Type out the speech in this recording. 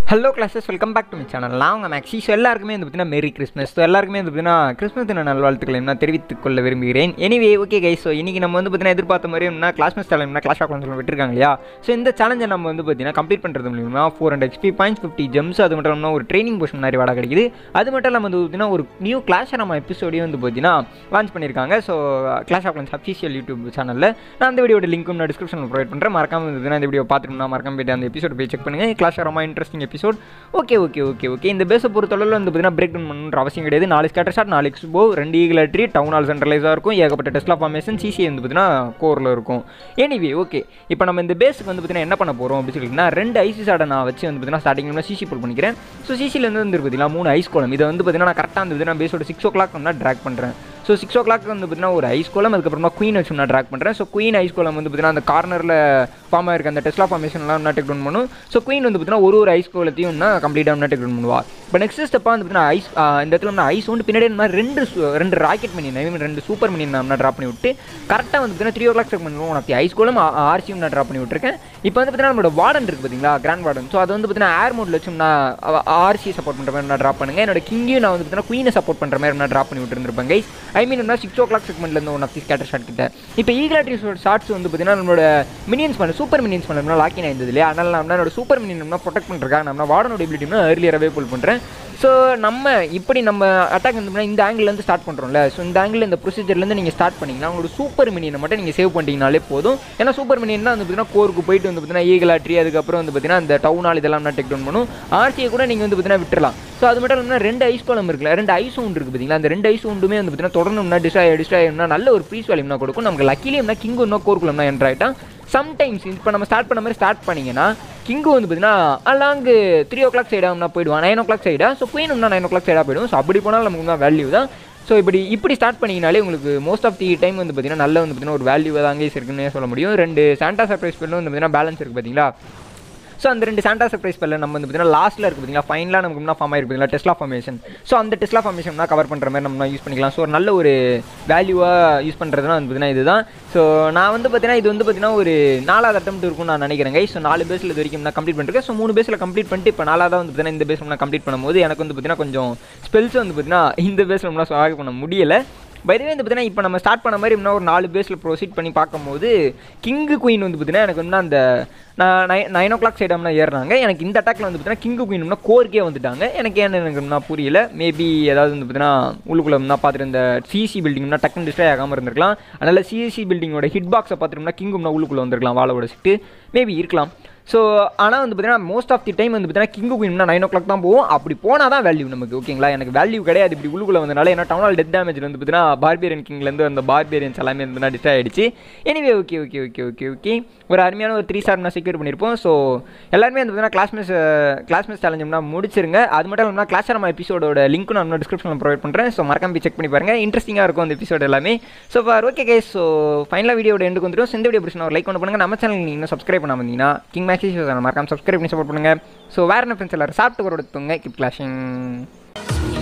hello clashers welcome back to my channel நான் உங்கள் maxi so எல்லாருக்குமே வந்து பார்த்தீங்கன்னா மேரி கிறிஸ்மஸ் ஸோ எல்லாருக்குமே வந்து பார்த்தீங்கன்னா கிறிஸ்மஸ் தின நல்வாழ்த்துக்களை நான் தெரிவித்துக் கொள்ள விரும்புகிறேன் எனிவே ஓகே கை ஸோ இன்றைக்கி நம்ம வந்து பார்த்தீங்கன்னா எதிர்பார்த்த மாதிரி என்ன கிளாஸ்மஸ் சேலஞ்ச்னா கிளாஸ் ஆஃப் கிளாஸ் விட்டுருக்காங்க இல்லையா ஸோ இந்த சேலஞ்சை நம்ம வந்து பார்த்தீங்கன்னா கம்ப்ளீட் பண்ணுறது மூலியமா four hundred XP points fifty gems அது மட்டும் இல்லாமல் ஒரு ட்ரைனிங் போர்ஷன் மாதிரி வாடகை கிடைக்குது அது மட்டும் இல்லாமல் வந்து பார்த்தீங்கன்னா ஒரு நியூ கிளாஸ் நம்ம எபிசோடையும் வந்து பார்த்தீங்கன்னா லான்ச் பண்ணியிருக்காங்க so Clash of Clans official YouTube சேனலில் நான் அந்த வீடியோட லிங்க்கும் நான் டிஸ்கிரிப்ஷனில் ப்ரொவைட் பண்ணுறேன் மறக்காம இருந்ததுன்னா இந்த வீடியோ பார்த்துக்கணும்னா மறக்காம போயிட்டு அந்த எபிசோட் போய் செக் பண்ணுங்கள் கிளாஸ் ரொம்ப interesting episode okay okay okay okay இந்த பேஸை பொறுத்தளவில் வந்து பார்த்தீங்கன்னா பிரேக் டவுன் பண்ணணுன்ற அவசியம் கிடையாது நாலு ஸ்கேட்டர் ஷாட் நாலு எக்ஸ்போ ரெண்டு ஈகிலட்ரி டவுன் ஹால் சென்ட்ரலைஸாக இருக்கும் ஏகப்பட்ட டெஸ்ட்லா ஃபார்மேஷன் சிசி வந்து பார்த்தீங்கன்னா கோரில் இருக்கும் எனிவே ஓகே இப்போ நம்ம இந்த பேஸுக்கு வந்து பார்த்தீங்கன்னா என்ன பண்ண போகிறோம் அப்படின்னு சொல்லிட்டுனா ரெண்டு ஐசி சாடை நான் வச்சு வந்து பார்த்தீங்கன்னா ஸ்டார்டிங்கில் சிசி புல் பண்ணிக்கிறேன் ஸோ சிசிலேருந்து வந்து பார்த்தீங்கன்னா மூணு ஐஸ் கோலம் இதை வந்து பார்த்தீங்கன்னா நான் கரெக்டாக வந்து பார்த்தீங்கன்னா பேஸோட சிக்ஸ் ஓ கிளாக் வந்து ட்ராக் பண்ணுறேன் ஸோ சிக்ஸ் ஓ கிளாக் வந்து பார்த்தீங்கன்னா ஒரு ஐஸ் கோலம் அதுக்கப்புறமா குயின் வச்சு நான் ட்ராக் பண்ணுறேன் ஸோ குயின் ஐஸ் கோலம் வந்து பார்த்தீங்கன்னா அந்த கார்னரில் ஃபார்ம் ஆயிருக்க அந்த டெஸ்லா ஃபார்மேஷன்லாம் நான் டெக் டவுன் பண்ணும் ஸோ குயின் வந்து பார்த்தீங்கன்னா ஒரு ஒரு ஐஸ் கோலத்தையும் நான் கம்ப்ளீட்டாக நான் டெக் டவுன் பண்ணுவா இப்போ நெக்ஸ்ட் ஸ்டெப்பாக வந்து பார்த்தீங்கன்னா ஐஸ் இந்த இடத்துல நான் ஐஸ் வந்து பின்னாடி இந்த மாதிரி ரெண்டு சு- ரெண்டு ராக்கெட் மினி ஐ மீன் ரெண்டு சூப்பர் மினி நான் ட்ராப் பண்ணி விட்டு கரெக்டாக வந்து பார்த்தீங்கன்னா த்ரீ ஓ கிளாக் செக் பண்ணுவோம் உனக்கு ஐஸ் கோலம் ஆர்சியும் நான் ட்ராப் பண்ணி விட்டுருக்கேன் இப்போ வந்து பார்த்தீங்கன்னா நம்மளோட வார்டன் இருக்குது பார்த்தீங்களா கிராண்ட் வார்டன் ஸோ அது வந்து பார்த்தீங்கன்னா ஏர் மோடில் வச்சு நான் ஆர்சி சப்போர்ட் பண்ணுற மாதிரி நான் ட்ராப் பண்ணுங்க என்னோட கிங்கையும் நான் வந்து பார்த்தீங்கன்னா குயினை சப்போர்ட் பண்ணுற மாதிரி நான் ட்ராப் பண்ணி விட்டுருந்துருப்பேன் கைஸ் ஐ மீன் என்ன சிக்ஸ் ஓ கிளாக் செக்மெண்ட்லேருந்து one of the scatter shot கிட்ட இப்போ ஈகிளாட்ரி ஷார்ட்ஸ் வந்து பார்த்தீங்கன்னா நம்மளோட மினியன்ஸ் பண்ண சூப்பர் மினியன்ஸ் பண்ண லாக்கின் ஆயிருந்தது இல்லையா அதனால நான் என்னோட சூப்பர் மினியன் நம்ம ப்ரொடெக்ட் பண்ணுறதுக்காக நம்ம வார்டனோட எபிலிட்டினா ஏர்லியராகவே புல் பண்ணுறேன் ஸோ நம்ம இப்படி நம்ம அட்டாக் வந்து பண்ணா இந்த ஆங்கிலேருந்து ஸ்டார்ட் பண்ணுறோம்ல ஸோ இந்த ஆங்கிள் இந்த ப்ரொசீஜர்லேருந்து நீங்கள் ஸ்டார்ட் பண்ணிங்கன்னா உங்களோட சூப்பர் மினியனை மட்டும் நீங்கள் சேவ் பண்ணிட்டீங்கனாலே போதும் ஏன்னா சூப்பர் மினியன் வந்து பார்த்தீங்கன்னா கோருக்கு போயிட்டு வந்து பார்த்தீங்கன்னா ஈகலாட்ரி அதுக்கப்புறம் வந்து பார்த்தீங்கன்னா அந்த டவுன் ஹால் இதெல்லாம் நான் டெக் டவுன் பண்ணும் ஆர்சியை கூட நீங்கள் வந்து பார்த்தீங்கன்னா விட்டுறலாம் ஸோ அது மட்டும் இல்லாமல் ரெண்டு ஐஸ் கோலம் இருக்குல்ல ரெண்டு ஐஸ் உண்டு இருக்குது பார்த்தீங்களா அந்த ரெண்டு ஐஸ் உண்டுமே வந்து பார்த்தீங்கன்னா தொடர்ந்து டிஸ்ட்ராய் டிஸ்ட்ராய் நல்ல ஒரு ப்ரீஸ் வேல்யூம்னா கொடுக்கும் நமக்கு லக்கிலியம்னா கிங் இன்னும் கோருக்குள்ளம்னா என்ட்ராயிட்டா சம்டைம்ஸ் இப்போ நம்ம ஸ்டார்ட் பண்ண மாதிரி ஸ்டார்ட் பண்ணிங்கன்னா கிங்கு வந்து பார்த்தீங்கன்னா அலாங்கு த்ரீ ஓ கிளாக் சைடாக போயிடுவான் நைன் ஓ கிளாக் சைடாக ஸோ குயின் இன்னும் நைன் ஓ கிளாக் சைடாக போயிடும் ஸோ அப்படி போனால் நமக்கு தான் வேல்யூ தான் ஸோ இப்படி இப்படி ஸ்டார்ட் பண்ணிங்கனாலே உங்களுக்கு மோஸ்ட் ஆஃப் தி டைம் வந்து பார்த்தீங்கன்னா நல்ல வந்து பார்த்தீங்கன்னா ஒரு வேல்யூ தாங்க இருக்குன்னு சொல்ல முடியும் ரெண்டு சாண்டா சர்ப்ரைஸ் பண்ணி வந்து பார்த்தீங்கன்னா பேலன்ஸ் இருக்குது பார்த்தீங்களா ஸோ அந்த ரெண்டு சாண்டா சர்ப்ரைஸ் பெல்ல நம்ம வந்து பார்த்தீங்கன்னா லாஸ்ட்டில் இருக்குது பார்த்தீங்களா ஃபைனலாக நமக்கு முன்னா ஃபார்ம் ஆயிருக்கு பார்த்தீங்களா டெஸ்லா ஃபார்மேஷன் ஸோ அந்த டெஸ்லா ஃபார்மேஷன் தான் கவர் பண்ணுற மாதிரி நம்ம யூஸ் பண்ணிக்கலாம் ஸோ ஒரு நல்ல ஒரு வேல்யூவாக யூஸ் பண்ணுறதுனா வந்து பார்த்தீங்கன்னா இதுதான் ஸோ நான் வந்து பார்த்தீங்கன்னா இது வந்து பார்த்தீங்கன்னா ஒரு நாலாவது அட்டம் இருக்கும்னு நான் நினைக்கிறேன் ஸோ நாலு பேஸில் இது வரைக்கும் நான் கம்ப்ளீட் பண்ணிருக்கேன் ஸோ மூணு பேஸில் கம்ப்ளீட் பண்ணிட்டு இப்போ நாலாவது வந்து பார்த்தீங்கன்னா இந்த பேஸ் நான் கம்ப்ளீட் பண்ணும்போது எனக்கு வந்து பார்த்தீங்கன்னா கொஞ்சம் ஸ்பெல்ஸ் வந்து பார்த்தீங்கன்னா இந்த பேஸில் நம்மளால் ஸ்வாக் பண்ண முடியலை பைதவே வந்து பார்த்தீங்கன்னா இப்போ நம்ம ஸ்டார்ட் பண்ண மாதிரி இன்னும் ஒரு நாலு பேஸில் ப்ரொசீட் பண்ணி பார்க்கும்போது கிங்கு குயின் வந்து பார்த்தீங்கன்னா எனக்கு வந்து அந்த நான் நைன் நைன் ஓ கிளாக் சைடாம்னா ஏறுறாங்க எனக்கு இந்த அட்டாக்ல வந்து பார்த்தீங்கன்னா கிங்கு குயின்னா கோர்க்கே வந்துட்டாங்க எனக்கு ஏன்னு எனக்கு நான் புரியல மேபி ஏதாவது வந்து பார்த்தீங்கன்னா உள்ளுக்குள்ள நான் பார்த்துட்டு இந்த சிசி பில்டிங்னா டக்குன்னு டிஸ்ட்ராய் ஆகாமல் இருந்திருக்கலாம் அதனால் சிஎஸ்சி பில்டிங்கோட ஹிட் பாக்ஸை பார்த்துட்டோம்னா கிங்கும்னா உள்ளுக்குள்ளே வந்திருக்கலாம் வாழை உடச்சிட்டு மேபி இருக்கலாம் ஸோ ஆனால் வந்து பார்த்தீங்கன்னா மோஸ்ட் ஆஃப் தி டைம் வந்து பார்த்தீங்கன்னா கிங்கு குயின்னா நைன் ஓ கிளாக் தான் போகும் அப்படி போனால் தான் வேல்யூ நமக்கு ஓகேங்களா எனக்கு வேல்யூ கிடையாது இப்படி உள்ளுக்குள்ள வந்தனால ஏன்னா டவுன் ஹால் டெத் டேமேஜ் வந்து பார்த்தீங்கன்னா பார்பியரன் கிங்லேருந்து அந்த பார்பியரன்ஸ் எல்லாமே வந்து டிஸ்ட்ராய் ஆயிடுச்சு anyway okay okay okay okay okay ஒரு அருமையான ஒரு த்ரீ ஸ்டார் நான் செக்யூர் பண்ணியிருப்போம் ஸோ எல்லாருமே வந்து பார்த்தீங்கன்னா கிளாஸ்மேஸ் கிளாஸ்மேஸ் சேலஞ்சுனா முடிச்சிருங்க அது மட்டும் இல்லாமல் கிளாஸ் நம்ம எபிசோடோட லிங்க் நான் டிஸ்கிரிப்ஷனில் ப்ரொவைட் பண்ணுறேன் ஸோ மறக்காம போய் செக் பண்ணி பாருங்க இன்ட்ரெஸ்டிங்காக இருக்கும் அந்த எபிசோட் எல்லாமே so far okay guys so ஃபைனலாக வீடியோட எண்டுக்கு வந்துடும் இந்த வீடியோ பிடிச்சினா ஒரு லைக் ஒன்று பண்ணுங்க நம்ம சேனல் நீங்கள் சப்ஸ்கிரைப் பண்ணாம இருந்தீங்கன்னா கிங் மேக்ஸி மறக்காம சப்ஸ்கிரைப் பண்ணி சப்போர்ட் பண்ணுங்க ஸோ வேறு என்ன ஃப்ரெண்ட்ஸ் எல்லாரும் சாப்பிட்டு கூட எடுத்துங்க கிப் கிளாஷிங்